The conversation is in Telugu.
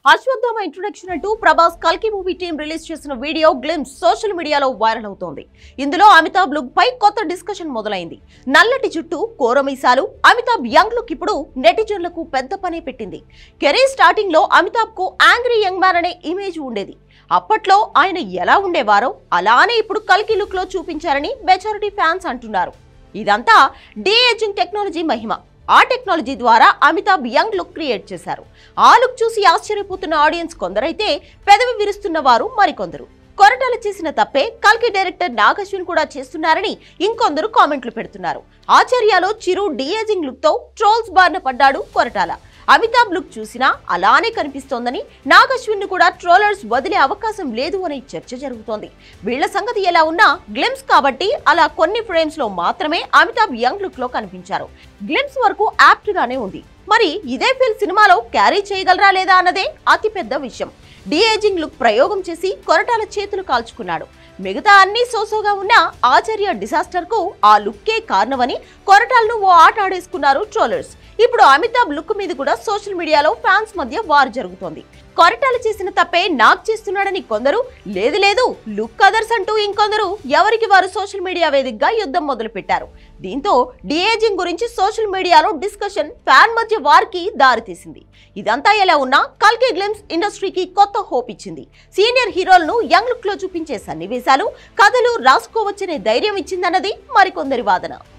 అశ్వత్థామ ఇంట్రొడక్షన్ అంటూ ప్రభాస్ కల్కి మూవీ టీం రిలీజ్ చేసిన వీడియో గ్లిమ్స్ సోషల్ మీడియాలో వైరల్ అవుతోంది ఇందులో అమితాబ్ లుక్ పై కొత్త డిస్కషన్ మొదలైంది నల్లటి జుట్టు కోరమీసాలు అమితాబ్ యంగ్ లుక్ ఇప్పుడు నెటిజన్లకు పెద్ద పనే పెట్టింది కెరీర్ స్టార్టింగ్ లో అమితాబ్ కు యాంగ్రీ యంగ్ మ్యాన్ అనే ఇమేజ్ ఉండేది అప్పట్లో ఆయన ఎలా ఉండేవారో అలానే ఇప్పుడు కల్కి లుక్ లో చూపించారని మెజారిటీ ఫ్యాన్స్ అంటున్నారు ఇదంతా డీ ఏజింగ్ టెక్నాలజీ మహిమ ఆ టెక్నాలజీ ద్వారా అమితాబ్ యంగ్ లుక్ క్రియేట్ చేశారు ఆ లుక్ చూసి ఆశ్చర్యపోతున్న ఆడియన్స్ కొందరైతే పెదవి విరుస్తున్న వారు మరికొందరు కొరటాల చేసిన తప్పే కల్కి డైరెక్టర్ నాగశ్విన్ కూడా చేస్తున్నారని ఇంకొందరు కామెంట్లు పెడుతున్నారు ఆచార్యలో చిరు డిఏజింగ్ లుక్ తో ట్రోల్స్ బారిన పడ్డాడు కొరటాల అమితాబ్ లుక్ చూసినా అలానే కనిపిస్తోందని నాగశ్విన్ కూడా ట్రోలర్స్ వదిలే అవకాశం లేదు అనే చర్చ జరుగుతోంది వీళ్ల సంగతి ఎలా ఉన్నా గ్లిమ్స్ కాబట్టి అలా కొన్ని ఫ్రేమ్స్ లో మాత్రమే అమితాబ్ యంగ్ లుక్ లో కనిపించారు గ్లిమ్స్ వరకు యాప్ట్ గానే ఉంది మరి ఇదే ఫీల్ సినిమాలో క్యారీ చేయగలరా లేదా అన్నదే అతిపెద్ద విషయం డిఏజింగ్ లుక్ ప్రయోగం చేసి కొరటాల చేతులు కాల్చుకున్నాడు మిగతా అన్ని సోసోగా ఉన్న ఆచార్య డిసాస్టర్ కు ఆ లుక్కే కారణమని కొరటాలను ఓ ఆట ఆడేసుకున్నారు ట్రోలర్స్ ఇప్పుడు అమితాబ్ లుక్ మీద కూడా సోషల్ మీడియాలో ఫ్యాన్స్ మధ్య వార్ జరుగుతోంది కొరటాలు చేసిన తప్పే నాక్ చేస్తున్నాడని కొందరు లేదు లేదు లుక్ అదర్స్ అంటూ ఇంకొందరు ఎవరికి వారు సోషల్ మీడియా వేదికగా యుద్ధం మొదలు పెట్టారు దీంతో డిఏజింగ్ గురించి సోషల్ మీడియాలో డిస్కషన్ ఫ్యాన్ మధ్య వార్కి దారితీసింది ఇదంతా ఎలా ఉన్నా కల్కి గ్లిమ్స్ ఇండస్ట్రీకి కొత్త హోప్ ఇచ్చింది సీనియర్ హీరోలను యంగ్ లుక్ లో చూపించే సన్నివేశాలు కథలు రాసుకోవచ్చనే ధైర్యం ఇచ్చిందన్నది మరికొందరి వాదన